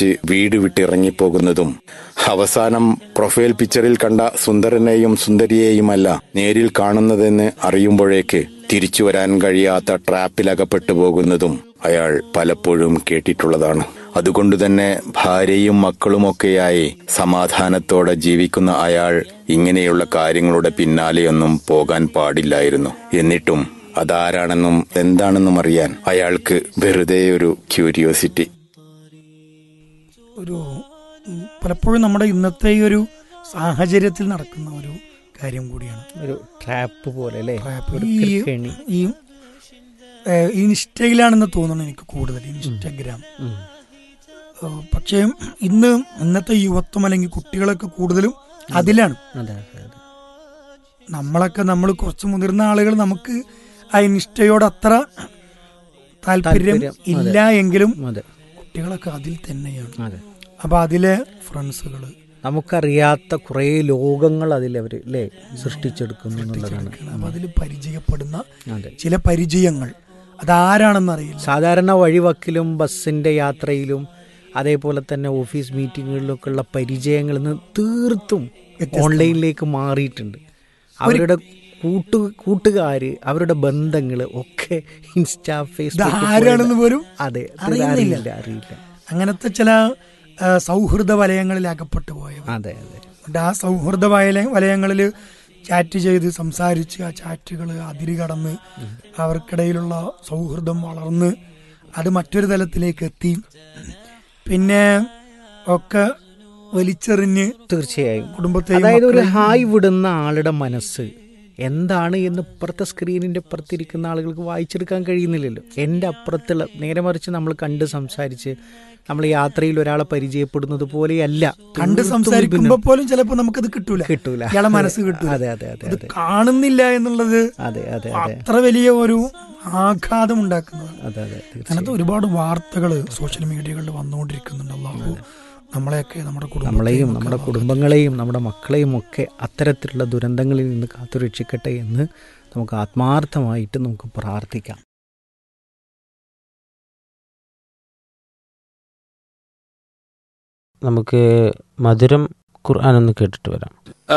വെച്ച് വീട് വിട്ടിറങ്ങിപ്പോകുന്നതും അവസാനം പ്രൊഫൈൽ പിക്ചറിൽ കണ്ട സുന്ദരനെയും സുന്ദരിയെയുമല്ല നേരിൽ കാണുന്നതെന്ന് അറിയുമ്പോഴേക്ക് തിരിച്ചു വരാൻ കഴിയാത്ത ട്രാപ്പിലകപ്പെട്ടു പോകുന്നതും അയാൾ പലപ്പോഴും കേട്ടിട്ടുള്ളതാണ് അതുകൊണ്ടുതന്നെ ഭാര്യയും മക്കളുമൊക്കെയായി സമാധാനത്തോടെ ജീവിക്കുന്ന അയാൾ ഇങ്ങനെയുള്ള കാര്യങ്ങളുടെ പിന്നാലെയൊന്നും പോകാൻ പാടില്ലായിരുന്നു എന്നിട്ടും അതാരാണെന്നും എന്താണെന്നും അറിയാൻ അയാൾക്ക് വെറുതെ ഒരു ക്യൂരിയോസിറ്റി ഒരു ഉം, പലപ്പോഴും നമ്മുടെ ഇന്നത്തെ ഈ ഒരു സാഹചര്യത്തിൽ നടക്കുന്ന ഒരു കാര്യം കൂടിയാണ് ഒരു ട്രാപ്പ് പോലെ അല്ലേ ട്രാപ്പ്. ഒരു ഈ കെണി. ഈ ഏഹ്, ഇൻസ്റ്റയിലാണെന്ന് തോന്നുന്നു എനിക്ക് കൂടുതൽ ഇൻസ്റ്റഗ്രാം ഉം. ഏഹ്, പക്ഷേ ഇന്ന് ഇന്നത്തെ യുവത്വം അല്ലെങ്കിൽ കുട്ടികളൊക്കെ കൂടുതലും അതിലാണ് അതെ അതെ അതെ നമ്മളൊക്കെ നമ്മൾ കുറച്ച് മുതിർന്ന ആളുകൾ നമുക്ക് ആ ഇൻസ്റ്റയോട് അത്ര താല്പര്യം താല്പര്യം, ഇല്ല എങ്കിലും അതെ കുട്ടികളൊക്കെ അതിൽ തന്നെയാണ് അതെ അപ്പൊ അതിലെ ഫ്രണ്ട്സുകൾ നമുക്കറിയാത്ത കുറേ ലോകങ്ങൾ അതിൽ അവർ അല്ലേ സൃഷ്ടിച്ചെടുക്കുന്നു എന്നുള്ളതാണ് അപ്പൊ അതിൽ പരിചയപ്പെടുന്ന അതെ ചില പരിചയങ്ങൾ അതാരാണെന്ന് അറിയില്ല സാധാരണ വഴിവക്കിലും ബസ്സിന്റെ യാത്രയിലും അതേപോലെ തന്നെ ഓഫീസ് മീറ്റിങ്ങുകളിലൊക്കെ ഉള്ള പരിചയങ്ങളിൽ നിന്ന് തീർത്തും ഓൺലൈനിലേക്ക് മാറിയിട്ടുണ്ട് അവരുടെ കൂട്ടു കൂട്ടുകാര് അവരുടെ ബന്ധങ്ങൾ ഒക്കെ ഇൻസ്റ്റാ ഫേസ്ബുക്ക് ആരാണെന്ന് പോലും അതെ ഇത് അറിയുന്നില്ല. അറിയില്ല അറിയില്ല അങ്ങനത്തെ ചില ആ, സൗഹൃദ വലയങ്ങളിൽ അകപ്പെട്ടു പോയവർ അതെ അതെ എന്നിട്ട് ആ സൗഹൃദ വലയ വലയങ്ങളിൽ ചാറ്റ് ചെയ്ത് സംസാരിച്ച് ആ ചാറ്റുകൾ അതിര് കടന്ന് അവർക്കിടയിലുള്ള സൗഹൃദം വളർന്ന് അത് മറ്റൊരു തലത്തിലേക്ക് എത്തി പിന്നെ ഒക്കെ വലിച്ചെറിഞ്ഞ് തീർച്ചയായും കുടുംബത്തെയും അതായത് ഒരു മക്കളെയും ഹായ് വിടുന്ന ആളുടെ മനസ്സ് എന്താണ് എന്ന് ഇപ്പുറത്തെ സ്ക്രീനിന്റെ അപ്പുറത്തിരിക്കുന്ന ആളുകൾക്ക് വായിച്ചെടുക്കാൻ കഴിയുന്നില്ലല്ലോ എൻ്റെ അപ്പുറത്തുള്ള നേരെ മറിച്ച് നമ്മൾ കണ്ട് സംസാരിച്ച് നമ്മൾ യാത്രയിൽ ഒരാളെ പരിചയപ്പെടുന്നത് പോലെയല്ല കണ്ട് തീർത്തും സംസാരിക്കുമ്പോ വിഭിന്നം. പോലും ചിലപ്പോ നമുക്കത് കിട്ടൂല കിട്ടൂല ഇയാളെ മനസ്സ് കിട്ടൂല അതെ അതെ അതെ അത് അതെ കാണുന്നില്ല എന്നുള്ളത് അതെ അതെ അതെ അത്ര വലിയ ഒരു ആഘാതം ഉണ്ടാക്കുന്നതാണ് അതെ അതെ അങ്ങനത്തെ തീർച്ചയായും. ഒരുപാട് വാർത്തകൾ സോഷ്യൽ മീഡിയകളിൽ വന്നുകൊണ്ടിരിക്കുന്നുണ്ട് അള്ളാഹു നമ്മളെയൊക്കെ നമ്മുടെ നമ്മളെയും കുടുംബത്തെയും നമ്മുടെ ഒക്കെ കുടുംബങ്ങളെയും നമ്മുടെ മക്കളെയും ഒക്കെ അത്തരത്തിലുള്ള ദുരന്തങ്ങളിൽ നിന്ന് കാത്തുരക്ഷിക്കട്ടെ എന്ന് നമുക്ക് ആത്മാർത്ഥമായിട്ട് നമുക്ക് പ്രാർത്ഥിക്കാം നമുക്ക് മധുരം ഖുർആൻ ഒന്ന് കേട്ടിട്ട് വരാം